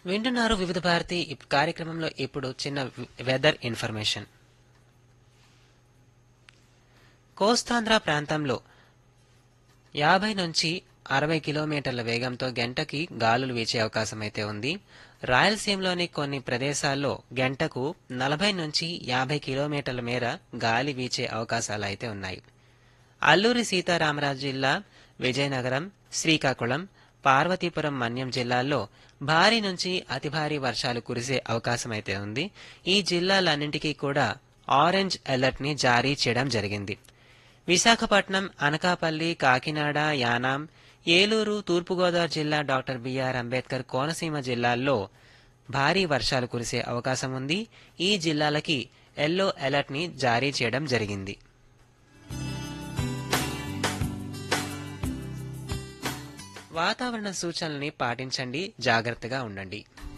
వింటున్నారు వివిధ భారతి ఈ కార్యక్రమంలో ఇప్పుడు చిన్న వెదర్ ఇన్ఫర్మేషన్ కోస్తాంధ్ర ప్రాంతంలో యాభై నుంచి అరవై కిలోమీటర్ల వేగంతో గంటకి గాలులు వీచే అవకాశం అయితే ఉంది రాయలసీమలోని కొన్ని ప్రదేశాల్లో గంటకు నలభై నుంచి యాభై కిలోమీటర్ల మేర గాలి వీచే అవకాశాలు అయితే ఉన్నాయి అల్లూరి సీతారామరాజు జిల్లా విజయనగరం శ్రీకాకుళం పార్వతీపురం మన్యం జిల్లాల్లో భారీ నుంచి అతి భారీ వర్షాలు కురిసే అవకాశం అయితే ఉంది ఈ జిల్లాలన్నింటికీ కూడా ఆరెంజ్ అలర్ట్ ని జారీ చేయడం జరిగింది విశాఖపట్నం అనకాపల్లి కాకినాడ యానాం ఏలూరు తూర్పుగోదావరి జిల్లా డాక్టర్ బిఆర్ అంబేద్కర్ కోనసీమ జిల్లాల్లో భారీ వర్షాలు కురిసే అవకాశం ఉంది ఈ జిల్లాలకి ఎల్లో అలర్ట్ ని జారీ చేయడం జరిగింది వాతావరణ సూచనల్ని పాటించండి జాగ్రత్తగా ఉండండి